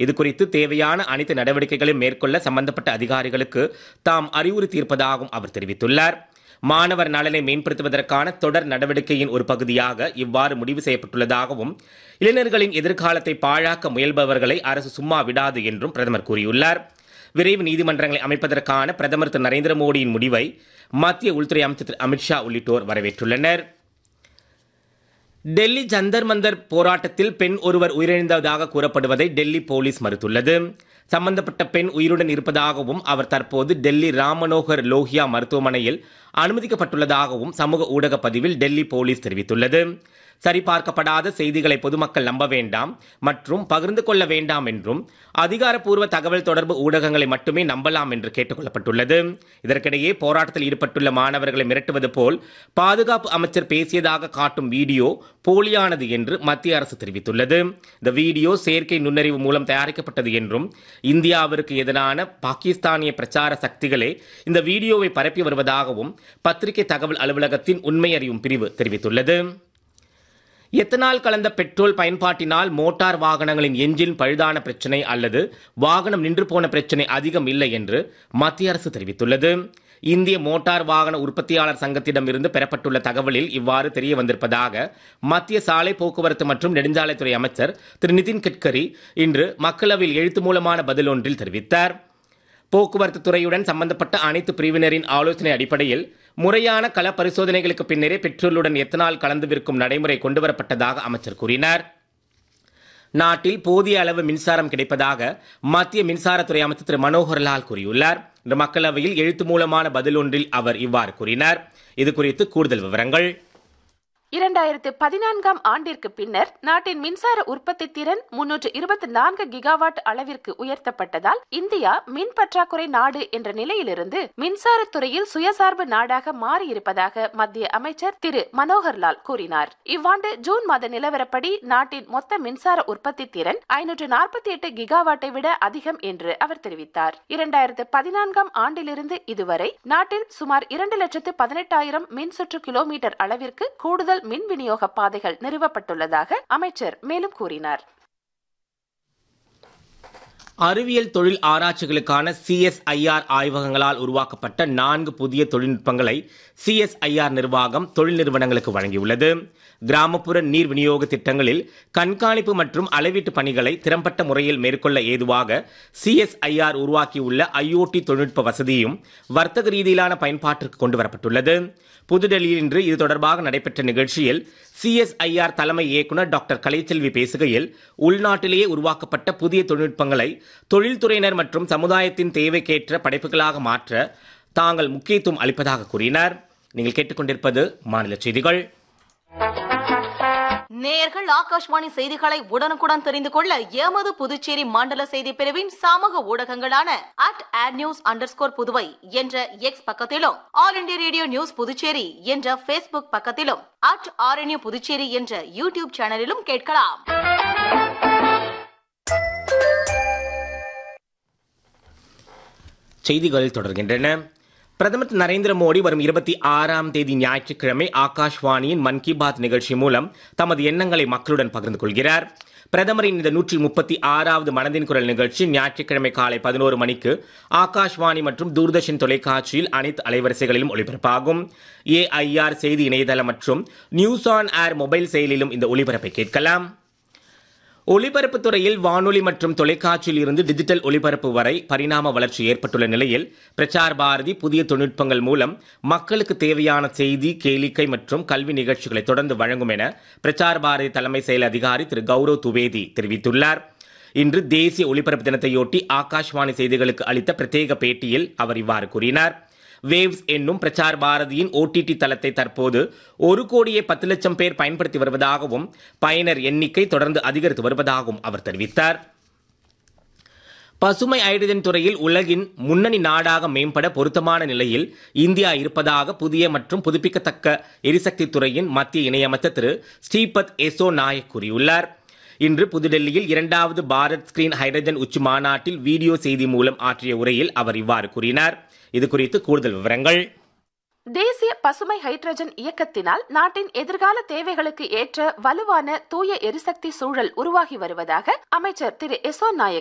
இது குறித்து தேவையான அனைத்து நடவடிக்கைகளையும் மேற்கொள்ள சம்பந்தப்பட்ட அதிகாரிகளுக்கு தாம் அறிவுறுத்தியிருப்பதாகவும் அவர் தெரிவித்துள்ளார் மாணவர் நலனை மேம்படுத்துவதற்கான தொடர் நடவடிக்கையின் ஒரு பகுதியாக இவ்வாறு முடிவு செய்யப்பட்டுள்ளதாகவும் இளைஞர்களின் எதிர்காலத்தை பாழாக்க முயல்பவர்களை அரசு சும்மா விடாது என்றும் பிரதமர் கூறியுள்ளார் விரைவு நீதிமன்றங்களை அமைப்பதற்கான பிரதமர் திரு நரேந்திர மோடியின் முடிவை மத்திய உள்துறை அமைச்சர் திரு அமித்ஷா உள்ளிட்டோர் வரவேற்றுள்ளனர் டெல்லி ஜந்தர் மந்தர் போராட்டத்தில் பெண் ஒருவர் உயிரிழந்ததாக கூறப்படுவதை டெல்லி போலீஸ் மறுத்துள்ளது சம்பந்தப்பட்ட பெண் உயிருடன் இருப்பதாகவும் அவர் தற்போது டெல்லி ராம் மனோகர் லோஹியா மருத்துவமனையில் அனுமதிக்கப்பட்டுள்ளதாகவும் சமூக ஊடக பதிவில் டெல்லி போலீஸ் தெரிவித்துள்ளது சரிபார்க்கப்படாத செய்திகளை பொதுமக்கள் நம்ப வேண்டாம் மற்றும் பகிர்ந்து கொள்ள வேண்டாம் என்றும் அதிகாரப்பூர்வ தகவல் தொடர்பு ஊடகங்களை மட்டுமே நம்பலாம் என்று கேட்டுக் கொள்ளப்பட்டுள்ளது இதற்கிடையே போராட்டத்தில் ஈடுபட்டுள்ள மாணவர்களை மிரட்டுவது போல் பாதுகாப்பு அமைச்சர் பேசியதாக காட்டும் வீடியோ போலியானது என்று மத்திய அரசு தெரிவித்துள்ளது இந்த வீடியோ செயற்கை நுண்ணறிவு மூலம் தயாரிக்கப்பட்டது என்றும் இந்தியாவிற்கு எதிரான பாகிஸ்தானிய பிரச்சார சக்திகளே இந்த வீடியோவை பரப்பி வருவதாகவும் பத்திரிகை தகவல் அலுவலகத்தின் உண்மை அறியும் பிரிவு தெரிவித்துள்ளது எத்தனால் கலந்த பெட்ரோல் பயன்பாட்டினால் மோட்டார் வாகனங்களின் எஞ்சின் பழுதான பிரச்சினை அல்லது வாகனம் நின்று போன பிரச்சினை அதிகம் இல்லை என்று மத்திய அரசு தெரிவித்துள்ளது இந்திய மோட்டார் வாகன உற்பத்தியாளர் சங்கத்திடம் இருந்து பெறப்பட்டுள்ள தகவலில் இவ்வாறு தெரிய வந்திருப்பதாக மத்திய சாலை போக்குவரத்து மற்றும் நெடுஞ்சாலைத்துறை அமைச்சர் திரு நிதின் கட்கரி இன்று மக்களவையில் எழுத்து மூலமான பதில் ஒன்றில் தெரிவித்தார் போக்குவரத்து துறையுடன் சம்பந்தப்பட்ட அனைத்து பிரிவினரின் ஆலோசனை அடிப்படையில் முறையான கள பரிசோதனைகளுக்கு பின்னரே பெட்ரோலுடன் எத்தனால் கலந்து விற்கும் நடைமுறை கொண்டுவரப்பட்டதாக அமைச்சர் கூறினார் நாட்டில் போதிய அளவு மின்சாரம் கிடைப்பதாக மத்திய மின்சாரத்துறை அமைச்சர் திரு மனோகர்லால் கூறியுள்ளார் இன்று மக்களவையில் எழுத்து மூலமான பதில் ஒன்றில் அவர் இவ்வாறு கூறினார் இது குறித்து கூடுதல் விவரங்கள் இரண்டாயிரத்து பதினான்காம் ஆண்டிற்கு பின்னர் நாட்டின் மின்சார உற்பத்தி திறன் முன்னூற்று இருபத்தி நான்கு கிகாவாட் அளவிற்கு உயர்த்தப்பட்டதால் இந்தியா மின் பற்றாக்குறை நாடு என்ற நிலையிலிருந்து மின்சாரத் துறையில் சுயசார்பு நாடாக மாறியிருப்பதாக மத்திய அமைச்சர் திரு மனோகர்லால் கூறினார் இவ்வாண்டு ஜூன் மாத நிலவரப்படி நாட்டின் மொத்த மின்சார உற்பத்தி திறன் ஐநூற்று நாற்பத்தி எட்டு கிகாவாட்டை விட அதிகம் என்று அவர் தெரிவித்தார் இரண்டாயிரத்து பதினான்காம் ஆண்டிலிருந்து இதுவரை நாட்டில் சுமார் இரண்டு லட்சத்து பதினெட்டாயிரம் மின் சுற்று கிலோமீட்டர் அளவிற்கு கூடுதல் மின் விநியோக பாதைகள் நிறுவப்பட்டுள்ளதாக அமைச்சர் மேலும் கூறினார் அறிவியல் தொழில் ஆராய்ச்சிகளுக்கான சிஎஸ்ஐஆர் ஆய்வகங்களால் உருவாக்கப்பட்ட நான்கு புதிய தொழில்நுட்பங்களை சிஎஸ்ஐஆர் நிர்வாகம் தொழில் நிறுவனங்களுக்கு வழங்கியுள்ளது கிராமப்புற நீர் விநியோக திட்டங்களில் கண்காணிப்பு மற்றும் அளவீட்டு பணிகளை திறம்பட்ட முறையில் மேற்கொள்ள ஏதுவாக சிஎஸ்ஐஆர் உருவாக்கியுள்ள ஐஓடி தொழில்நுட்ப வசதியும் வர்த்தக ரீதியிலான பயன்பாட்டிற்கு கொண்டு வரப்பட்டுள்ளது புதுடெல்லியில் இன்று இது தொடர்பாக நடைபெற்ற நிகழ்ச்சியில் சிஎஸ்ஐஆர் தலைமை இயக்குநர் டாக்டர் கலைச்செல்வி பேசுகையில் உள்நாட்டிலேயே உருவாக்கப்பட்ட புதிய தொழில்நுட்பங்களை தொழில்துறையினர் மற்றும் சமுதாயத்தின் தேவைக்கேற்ற படைப்புகளாக மாற்ற தாங்கள் முக்கியத்துவம் அளிப்பதாக கூறினார் நீங்கள் கேட்டுக்கொண்டிருப்பது மாநில செய்திகள் நேயர்கள் ஆகாஷ்வாணி செய்திகளை உடனுக்குடன் தெரிந்து கொள்ள எமது புதுச்சேரி மண்டல செய்தி பிரிவின் சமூக ஊடகங்களான அட் ஆட் நியூஸ் அண்டர்ஸ்கோர் புதுவை என்ற எக்ஸ் பக்கத்திலும் all India radio news Puducherry என்ற பேஸ்புக் பக்கத்திலும் அட் ஆர்என்யூ புதுச்சேரி என்ற யூடியூப் சேனலிலும் கேட்கலாம் செய்திகள் தொடர்கின்றன பிரதமர் திரு நரேந்திர மோடி வரும் இருபத்தி ஆறாம் தேதி ஞாயிற்றுக்கிழமை ஆகாஷ்வாணியின் மன் கி பாத் நிகழ்ச்சி மூலம் தமது எண்ணங்களை மக்களுடன் பகிர்ந்து கொள்கிறார் பிரதமரின் இந்த நூற்றி முப்பத்தி ஆறாவது மனதின் குரல் நிகழ்ச்சி ஞாயிற்றுக்கிழமை காலை பதினோரு மணிக்கு ஆகாஷ்வாணி மற்றும் தூர்தர்ஷன் தொலைக்காட்சியில் அனைத்து அலைவரிசைகளிலும் ஒளிபரப்பாகும் ஏஐஆர் செய்தி இணையதளம் மற்றும் நியூஸ் ஆன் ஏர் மொபைல் செயலிலும் இந்த ஒளிபரப்பை கேட்கலாம் ஒலிபரப்புத் துறையில் வானொலி மற்றும் தொலைக்காட்சியில் இருந்து டிஜிட்டல் ஒலிபரப்பு வரை பரிணாம வளர்ச்சி ஏற்பட்டுள்ள நிலையில் பிரச்சார் பாரதி புதிய தொழில்நுட்பங்கள் மூலம் மக்களுக்கு தேவையான செய்தி கேளிக்கை மற்றும் கல்வி நிகழ்ச்சிகளை தொடர்ந்து வழங்கும் என பிரச்சார் பாரதி தலைமை செயல் அதிகாரி திரு கௌரவ் துவேதி தெரிவித்துள்ளார் இன்று தேசிய ஒலிபரப்பு தினத்தையொட்டி ஆகாஷ்வாணி செய்திகளுக்கு அளித்த பிரத்யேக பேட்டியில் அவர் இவ்வாறு கூறினார் வேவ்ஸ் என்னும் பிரச்சார் பாரதியின் ஓடிடி தளத்தை தற்போது ஒரு கோடியே பத்து லட்சம் பேர் பயன்படுத்தி வருவதாகவும் பயனர் எண்ணிக்கை தொடர்ந்து அதிகரித்து வருவதாகவும் அவர் தெரிவித்தார் பசுமை ஹைட்ரஜன் துறையில் உலகின் முன்னணி நாடாக மேம்பட பொருத்தமான நிலையில் இந்தியா இருப்பதாக புதிய மற்றும் புதுப்பிக்கத்தக்க எரிசக்தி துறையின் மத்திய இணையமைச்சர் திரு ஸ்ரீபத் எசோ நாயக் கூறியுள்ளார் இன்று புதுடெல்லியில் இரண்டாவது பாரத் ஸ்கிரீன் ஹைட்ரஜன் உச்சி மாநாட்டில் வீடியோ செய்தி மூலம் ஆற்றிய உரையில் அவர் இவ்வாறு கூறினார் இது குறித்து கூடுதல் விவரங்கள் தேசிய பசுமை ஹைட்ரஜன் இயக்கத்தினால் நாட்டின் எதிர்கால தேவைகளுக்கு ஏற்ற வலுவான தூய எரிசக்தி சூழல் உருவாகி வருவதாக அமைச்சர் திரு எசோ நாயக்